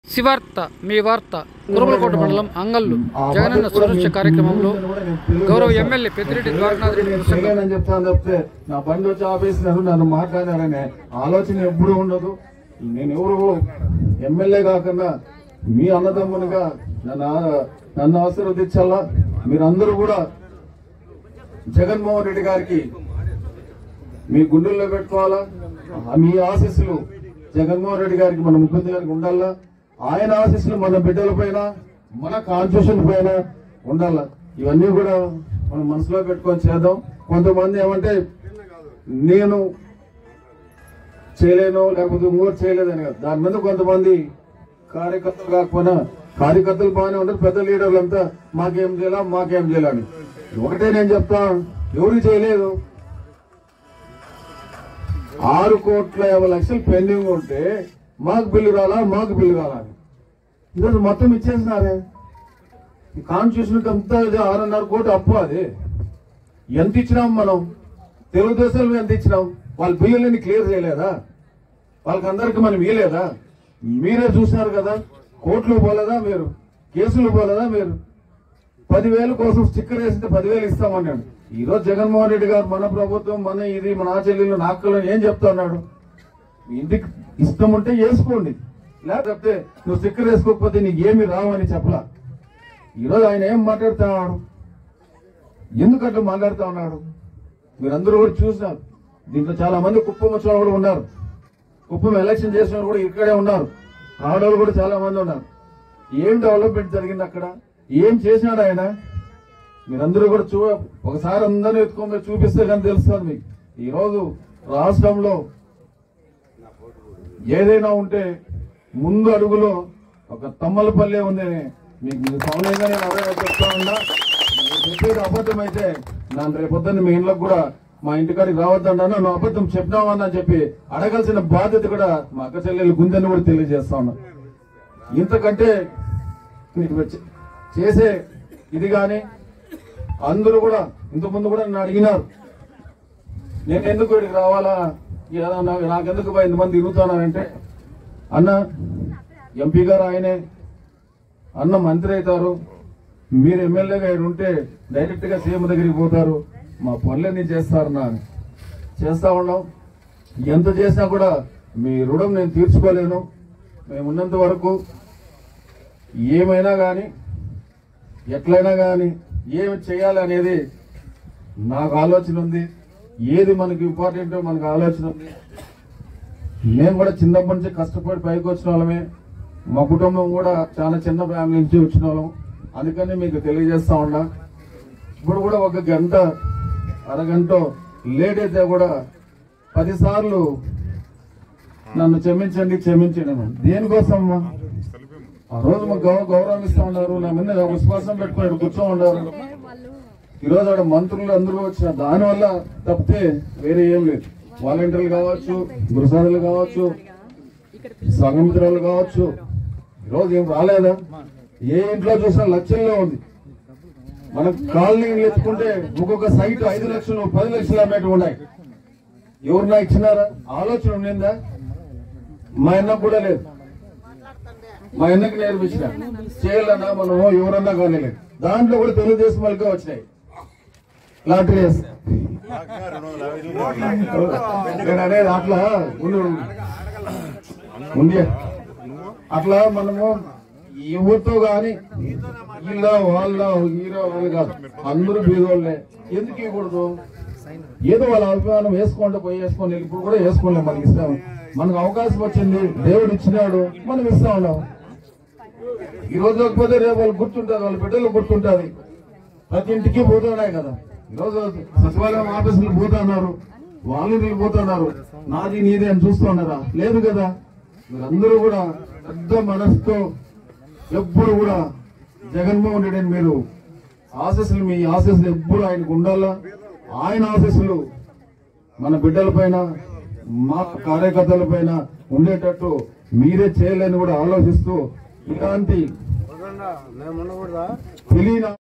శివార్త మీ వార్త కురుమలకోట మండలం అంగల్లు జగనన్న సురక్ష కార్యక్రమంలో గౌరవ ఎమ్మెల్యే పెద్దిరెడ్డి ద్వారకానాథ్ రెడ్డి ప్రసంగం చేయలేనని చెప్తాను తప్పితే నా బండి వచ్చి ఆపేసినారు నన్ను మాట్లాడారనే ఆలోచన ఎప్పుడూ ఉండదు నేను ఎవరు ఎమ్మెల్యే కాకుండా మీ అన్నదమ్మునిగా నన్ను ఆ- నన్ను ఆశీర్వదించాలా మీరందరూ కూడా జగన్మోహన్ రెడ్డి గారికి మీ గుండెల్లో పెట్టుకోవాలా ఆ మీ ఆశీస్సులు జగన్మోహన్ రెడ్డి గారికి మన ముఖ్యమంత్రి గారికి ఉండాలా ఆయన ఆశీస్సులు మన బిడ్డల పైన మన కాన్స్టిట్యూషన్ పైన ఉండాలా ఇవన్నీ కూడా మనం మనసులో పెట్టుకొని చేద్దాం కొంతమంది ఏమంటే నేను చేయలేను లేకపోతే ఇంకోటి చేయలేదని కాదు దాని మీద కొంతమంది కార్యకర్తలు కాకపోయినా కార్యకర్తలు బాగానే ఉంటారు పెద్ద లీడర్లు అంతా మాకేం చేయాలా మాకేం చేయాలని ఒకటే నేను చెప్తా ఎవరు చేయలేదు ఆరు కోట్ల యాభై లక్షలు పెండింగ్ ఉంటే మాకు బిల్లు రాలా మాకు బిల్లు రాలా అని. ఈరోజు మొత్తం ఇచ్చేసినారే ఈ కాన్స్టిట్యూషన్ అంతా ఇది ఆరున్నర కోటి అప్పు అది ఎంత ఇచ్చినాం మనం తెలుగుదేశంలో ఎంత ఇచ్చినాం వాళ్ళ బిల్లులని క్లియర్ చేయలేదా వాళ్ళకి అందరికి మనం ఇవ్వలేదా మీరే చూసినారు కదా కోర్టులు పోలేదా మీరు కేసులు పోలేదా మీరు పదివేలు కోసం స్టిక్కర్ వేసింటే పదివేలు ఇస్తామన్నాడు ఈ రోజు జగన్మోహన్ రెడ్డి గారు మన ప్రభుత్వం మన ఇది మన ఆచర్యలు నాక్కలు ఏం చెప్తా ఉన్నాడు మీ ఇంటికి ఇష్టం ఉంటే వేసుకోండి లేకపోతే నువ్వు స్టిక్కర్ వేసుకోకపోతే నీకు ఏమి రావని చెప్పలా ఈ రోజు ఆయన ఏం మాట్లాడుతా ఉన్నాడు ఎందుకు అట్లా మాట్లాడుతా ఉన్నాడు మీరందరూ కూడా చూసినారు దీంట్లో చాలా మంది కుప్పం వచ్చిన వాళ్ళు కూడా ఉన్నారు కుప్పం ఎలక్షన్ చేసిన వాళ్ళు కూడా ఇక్కడే ఉన్నారు ఆడవాళ్ళు కూడా చాలా మంది ఉన్నారు ఏం డెవలప్మెంట్ జరిగింది అక్కడ ఏం చేసినాడు ఆయన మీరందరూ కూడా చూ ఒకసారి అందరూ ఎత్తుకొని చూపిస్తే కానీ తెలుస్తుంది మీకు ఈ రోజు రాష్ట్రంలో ఏదైనా ఉంటే ముందు అడుగులో ఒక తమ్మలపల్లె ఉంది మీకు మీరు సౌన్యంగా నేను అదే చెప్తా ఉన్నా మీరు చెప్పేది అబద్ధం అయితే నన్ను రేపొద్దున్న మీ ఇంట్లోకి కూడా మా ఇంటికాడికి రావద్దన్నా నువ్వు అబద్ధం చెప్పినావని అని చెప్పి అడగాల్సిన బాధ్యత కూడా మా అక్క చెల్లెలు గుందని కూడా తెలియజేస్తా ఉన్నా ఇంతకంటే నీకు వచ్చే- చేసే ఇది కానీ అందరూ కూడా ఇంతకుముందు కూడా నన్ను అడిగినారు నేను ఎందుకు ఇక్కడికి రావాలా ఏదో నా- నాకెందుకు బా ఇంతమంది తిరుగుతున్నానంటే అన్న ఎంపీ గారు ఆయనే అన్న మంత్రి అవుతారు మీరు ఎమ్మెల్యేగా ఇక్కడ ఉంటే డైరెక్ట్ గా సీఎం దగ్గరికి పోతారు మా పనులన్నీ చేస్తారు నా అని. చేస్తా ఉన్నాం ఎంత చేసినా కూడా మీ రుణం నేను తీర్చుకోలేను మేము ఉన్నంత వరకు ఏమైనా కానీ ఎట్లయినా కానీ ఏమి చేయాలి అనేది నాకు ఆలోచన ఉంది ఏది మనకి ఇంపార్టెంటో మనకు ఆలోచన ఉంది మేము కూడా చిన్నప్పటి నుంచి కష్టపడి పైకి వచ్చిన వాళ్ళమే మా కుటుంబం కూడా చాలా చిన్న ఫ్యామిలీ నుంచి వచ్చిన వాళ్ళం అందుకని మీకు తెలియజేస్తా ఉన్నా ఇప్పుడు కూడా ఒక గంట అరగంట లేట్ అయితే కూడా పదిసార్లు నన్ను క్షమించండి క్షమించండి అన్నాను. దేనికోసం అమ్మా? ఆ రోజు మాకు గౌరవ గౌరవం ఇస్తా ఉన్నారు నా మీద విశ్వాసం పెట్టుకుని కూర్చో ఉన్నారు ఈ రోజు ఆడ మంత్రులు అందరూ వచ్చిన దాని వల్ల తప్పితే వేరే ఏం లేదు వాలంటీర్లు కావచ్చు గురుసారులు కావచ్చు సంఘమిత్రాలు కావచ్చు ఈ రోజు ఏం రాలేదా ఏ ఇంట్లో చూసినా లక్షల్లో ఉంది మనం కాలనీలు ఎత్తుకుంటే ఒక్కొక్క సైట్ ఐదు లక్షలు పది లక్షలు అమ్మేటివి ఉన్నాయి ఎవరన్నా ఇచ్చినారా ఆలోచన ఉండిందా మా అన్న కూడా లేదు మా అన్నకి నేర్పించిన చేయాలన్నా మనము ఎవరన్నా కానీ లేదు దాంట్లో కూడా తెలుగుదేశం వాళ్ళకే వచ్చినాయి లాటరీ వేస్తే. నేను అనేది అట్లా ఉండు ఉంది అట్లా మనము ఎవరితో గాని వీళ్ళ వాళ్ళ హీరో వాళ్ళు కాదు అందరూ బీదోళ్ళే ఎందుకు ఇవ్వకూడదు ఏదో వాళ్ళ అభిమానం వేసుకోండి పోయి వేసుకొని ఇప్పుడు కూడా వేసుకోలేం మనకి ఇస్తాం మనకు అవకాశం వచ్చింది దేవుడు ఇచ్చినాడు మనం ఇస్తా ఉన్నాం ఈ రోజు లేకపోతే రేపు వాళ్ళు గుర్తుంటారు వాళ్ళ బిడ్డలు గుర్తుంటారు ప్రతి ఇంటికి పోతున్నాయి కదా ఈ రోజు సచివాలయం ఆఫీసులు పోతున్నారు వాళ్ళు వీళ్ళు పోతున్నారు నాది నీది అని చూస్తున్నారా లేదు కదా మీరందరూ కూడా పెద్ద మనసుతో ఎప్పుడు కూడా జగన్మోహన్ రెడ్డిని మీరు ఆశీస్సులు మీ ఆశీస్సులు ఎప్పుడు ఆయనకు ఉండాలా ఆయన ఆశీస్సులు మన బిడ్డల పైన మా కార్యకర్తల పైన ఉండేటట్టు మీరే చేయాలని కూడా ఆలోచిస్తూ ఇలాంటి తెలియని